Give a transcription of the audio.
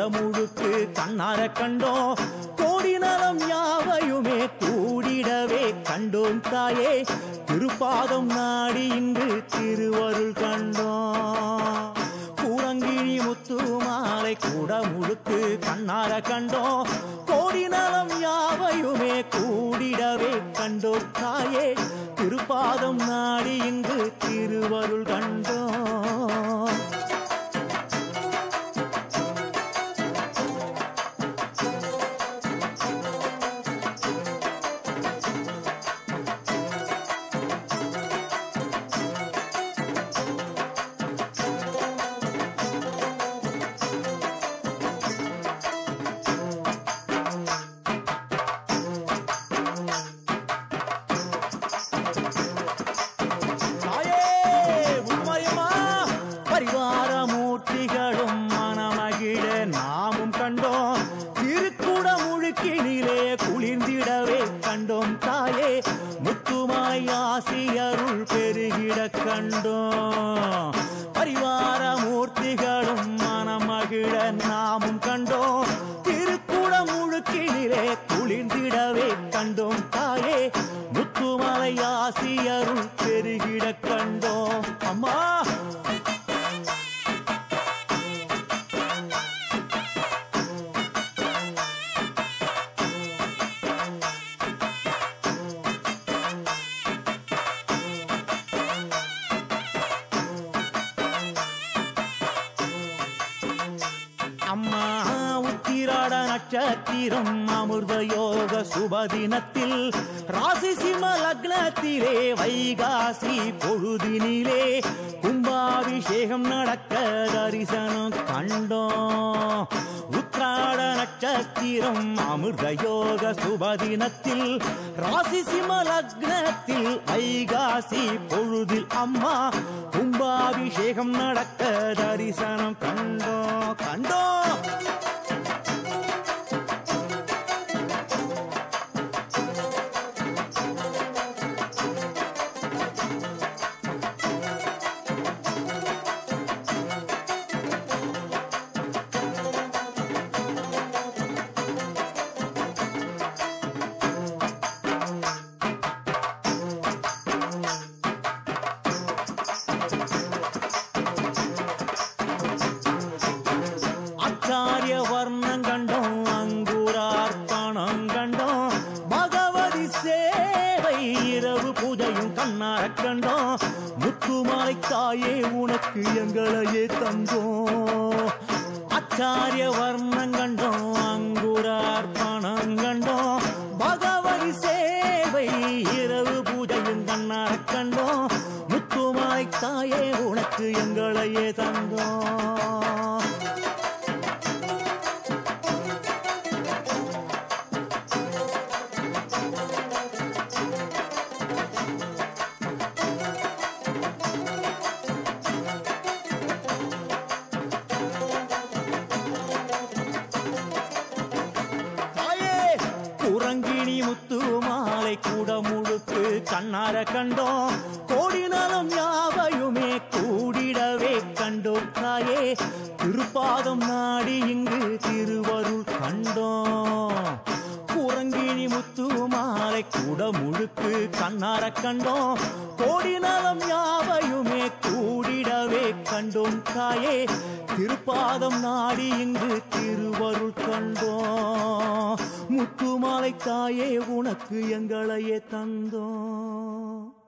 குடமுழுக்கு கண்ணார கண்டோம் கோடி நலம் யாவையுமே கூடிடவே கண்டோம் தாயே திருப்பாதம் நாடி இன்று திருவருள் கண்டோம் கூரங்கிழி முத்து மாலை கூட முழுக்கு கண்ணார கண்டோம் கோடி நலம் யாவையுமே கூடிடவே கண்டோம் தாயே திருப்பாதம் நாடி இன்று திருவருள் கண்டோம் தாயே உண்மையமா பரிவார மூர்த்திகளும் மனமகிழ நாமும் கண்டோம் திருக்குட முழுக்கினிலே குளிர்ந்திடவே கண்டோம் தாயே முத்துமாய் ஆசியருள் பெருகிட கண்டோம் பரிவார மூர்த்திகளும் மனமகிழ நாமும் கண்டோம் திருக்குட முழுக்கினிலே குளிர்ந்திடவே கண்டோம் தாயே முத்துமலை ஆசியருள் பெருகிட கண்டோம் அம்மா அம்மா உத்திராட நட்சத்திரம் அமிர்த யோக சுபதினத்தில் ராசி சிம்ம லக்னத்திலே வைகாசி பொழுதினிலே கும்பாபிஷேகம் நடக்க தரிசனம் கண்டோம் உத்திராட நட்சத்திரம் அமிர்த யோக சுபதினத்தில் ராசி சிம்ம லக்னத்தில் வைகாசி பொழுதில் அம்மா கும்பாபிஷேகம் நடக்க தரிசனம் கண்டோம் கண்டோம் ஆச்சாரிய வர்ணம் கண்டோம் அங்குரார்ப்பணம் கண்டோம் பகவதி சேவை இரவு பூஜையும் கண்ணார கண்டோம் முத்துமாலை தாயே உனக்கு எங்களையே தந்தோம் ஆச்சாரிய வர்ணம் கண்டோம் அங்குரார்ப்பணம் கண்டோம் பகவதி சேவை இரவு பூஜையும் கண்ணார கண்டோம் முத்துமாலை தாயே உனக்கு எங்களையே தந்தோம் தாயே குரங்கிணி முத்து மாலை கூட முழுக்கு கண்ணார கண்டோம் கோடி நலம் யாவையுமே கூடிடவே கண்டோம் தாயே திருப்பாதம் நாடி இங்கு திருவருள் கண்டோம் குரங்கிணி முத்து மாலை கூட முழுக்கு கண்ணார கண்டோம் கோடி நலம் யாவையுமே கூடிடவே கண்டோம் தாயே திருப்பாதம் நாடி இங்கு திருவருள் கண்டோம் முத்துமாலை தாயே உனக்கு எங்களையே தந்தோம்